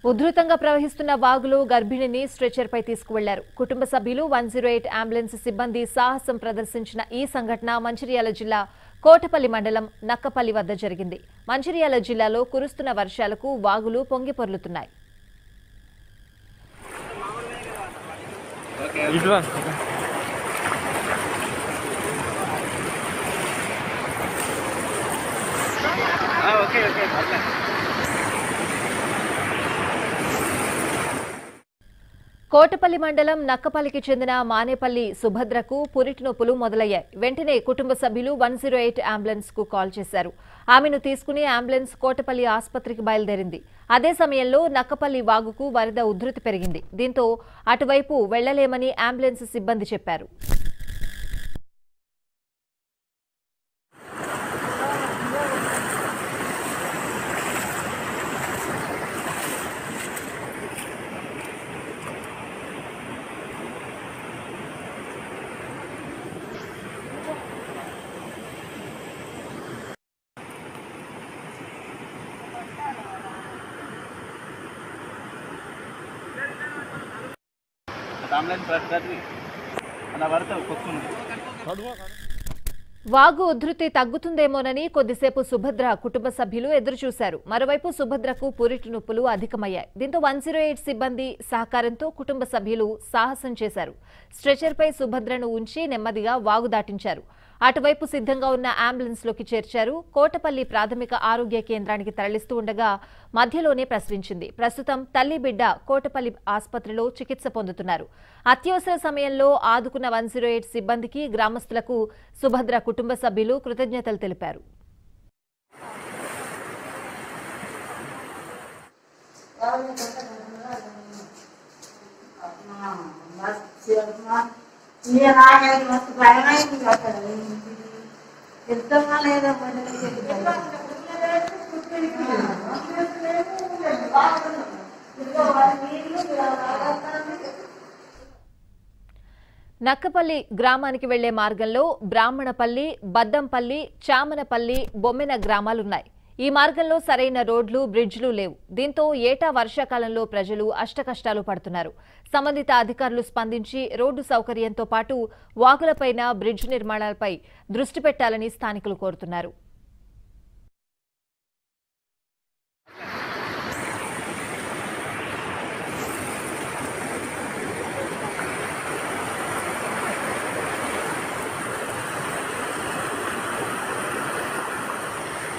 ఉధృతంగా ప్రవహిస్తున్న వాగులో గర్భిణిని స్ట్రెచర్పై తీసుకువెళ్లారు కుటుంబ సభ్యులు వన్ జీరో ఎయిట్ అంబులెన్స్ సిబ్బంది సాహసం ప్రదర్శించిన ఈ సంఘటన మంచిర్యాల జిల్లా కోటపల్లి మండలం నక్కపల్లి వద్ద జరిగింది మంచిర్యాల జిల్లాలో కురుస్తున్న వర్షాలకు వాగులు పొంగి పొర్లుతున్నాయి ఇటువా ఓకే ఓకే కోటపల్లి మండలం నక్కపల్లికి చెందిన మానేపల్లి సుభద్రకు పురిటి నొప్పులు మొదలయ్యాయి వెంటనే కుటుంబ సభ్యులు వన్ జీరో ఎయిట్ అంబులెన్స్ కు కాల్ చేశారు ఆమెను తీసుకుని అంబులెన్స్ కోటపల్లి ఆసుపత్రికి బయలుదేరింది అదే సమయంలో నక్కపల్లి వాగుకు వరద ఉధృతి పెరిగింది దీంతో అటువైపు వెళ్లలేమని అంబులెన్స్ సిబ్బంది చెప్పారు అంబులెన్స్ పడుతుంది అలా పడతావు కొట్టుకుని వాగు ఉధృతి తగ్గుతుందేమోనని కొద్దిసేపు సుభద్ర కుటుంబ సభ్యులు ఎదురుచూశారు మరోవైపు సుభద్రకు పురిటి నొప్పులు అధికమయ్యాయి దీంతో వన్ జీరో ఎయిట్ సిబ్బంది సహకారంతో కుటుంబ సభ్యులు సాహసం చేశారు స్ట్రెచర్పై సుభద్రను ఉంచి నెమ్మదిగా వాగు దాటించారు అటువైపు సిద్ధంగా ఉన్న అంబులెన్స్ లోకి చేర్చారు కోటపల్లి ప్రాథమిక ఆరోగ్య కేంద్రానికి తరలిస్తూ ఉండగా మధ్యలోనే ప్రసరించింది ప్రస్తుతం తల్లి బిడ్డ కోటపల్లి ఆసుపత్రిలో చికిత్స పొందుతున్నారు అత్యవసర సమయంలో ఆదుకున్న వన్ జీరో ఎయిట్ సిబ్బందికి గ్రామస్తులకు సుభద్ర కుటుంబ సభ్యులు కృతజ్ఞతలు తెలిపారు మస్తు భయమైంది అసలు వెళ్తామా లేదా నక్కపల్లి గ్రామానికి వెళ్లే మార్గంలో బ్రాహ్మణపల్లి బద్దంపల్లి చామనపల్లి బొమ్మెన గ్రామాలున్నాయి ఈ మార్గంలో సరైన రోడ్లు బ్రిడ్జ్లు లేవు దీంతో ఏటా వర్షాకాలంలో ప్రజలు అష్టకష్టాలు పడుతున్నారు సంబంధిత అధికారులు స్పందించి రోడ్డు సౌకర్యంతో పాటు వాగులపైన బ్రిడ్జ్ నిర్మాణాలపై దృష్టి పెట్టాలని స్థానికులు కోరుతున్నారు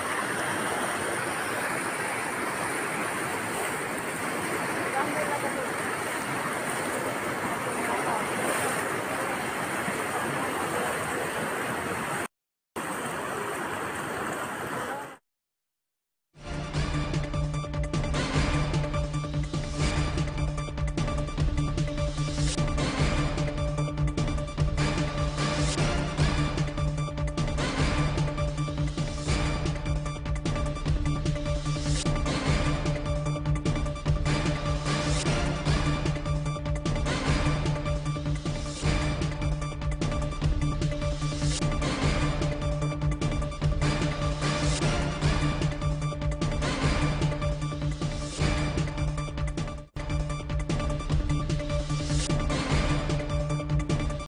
ఆ